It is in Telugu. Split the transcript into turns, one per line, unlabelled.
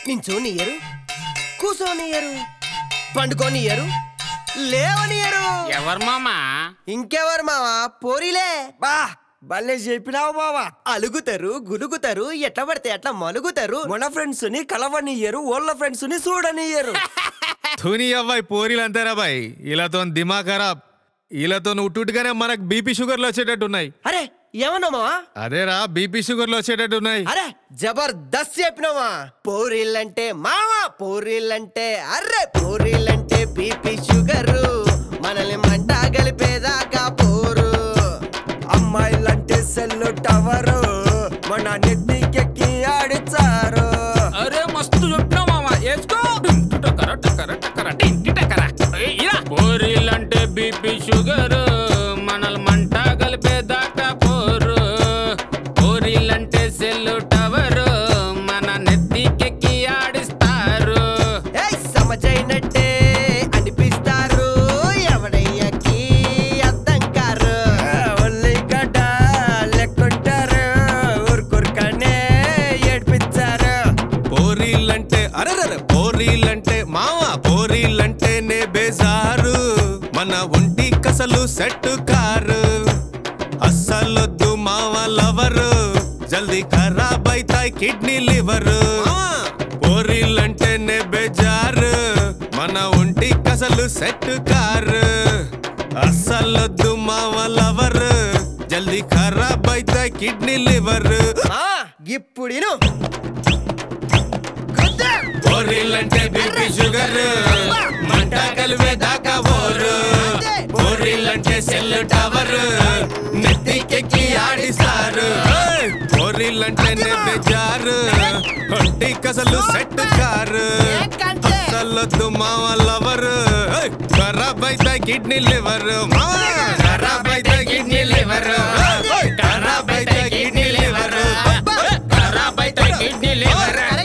నించోనియరు కూసోనియరు పండుకోనియరు లేవనియరు
ఎవరు మామా
ఇంకెవరు మావా పోరిలే
బా భలే చెప్పినావు బావా
అలుగుతారు గులుగుతారు ఎట్లా పడితే అట్లా మలుగుతారు
మన ఫ్రెండ్స్ ని కలవనియ్యరు వాళ్ళ ఫ్రెండ్స్ ని చూడనియ్యరు
ధోని అవ్వాయి పోరీలు అంతేరా బాయ్ ఇలాతో దిమా ఖరాబ్ ఇలాతో ఉట్టుగానే మనకు బీపీ షుగర్లు వచ్చేటట్టు ఉన్నాయి
అరే ఏమన్నా మావా
అదేరా బీపీ షుగర్లు వచ్చేటట్టు ఉన్నాయి
అరే జబర్దస్త్ చెప్పినావా పోరిల్లంటే మావా పోరిల్లంటే అర్రే పోరిల్లంటే బీపీ షుగర్ మనల్ని మంట కలిపేదాకా పోరు
అమ్మాయిలంటే సెల్లు టవరు మన నెత్తికెక్కి ఆడిచారు
అరే మస్తు చెప్పినావు మామా వేసుకో టింటి టకర టకర టకర టింటి టకర. ఏయ్, ఇలా. పోరీలంటే బీపీ షుగర్ మనల్ మంట కలిపేదాకా పోరు పోరీలంటే సెల్లు టవర్ మన నెత్తికెక్కి ఆడిస్తారు
ఏయ్ సమజైనట్టే అనిపిస్తారు ఎవడయ్యకి అర్థం కారు
ఒల్లి గడ్డ లెక్కుంటారు ఊరుకురుకనే ఏడ్పించారు
పోరీలంటే అరరర పోరీలంటే మావా పోరీలంటే నే బేజారు మన ఒంటి కసలు సెట్ కారు అస్సలొద్దు మావ లవరు జల్దీ ఖరాబ్ అయితాయి కిడ్నీ లివర్ పోరీలంటే నే బేజారు మన ఒంటి కసలు సెట్ కారు అస్సలొద్దు మావ లవరు జల్దీ ఖరాబ్ అయితాయి కిడ్నీ లివర్
ఆ ఇప్పుడిను
పోరీలంటే బీపీ షుగర్ మంట కలివే దాకా బోరు పోరీలంటే సెల్ టవర్ నెత్తికెక్కి ఆడిస్తారు పోరీలంటే బెజారు ఒంటి కసలు సెట్ కారు అసలొద్దు మావ లవర్ ఖరాబ్ అయితే కిడ్నీ లివర్ ఖరాబ్ అయితే కిడ్నీ లివర్ ఖరాబ్ అయితే కిడ్నీ లివర్
ఖరాబ్ అయితే కిడ్నీ లివర్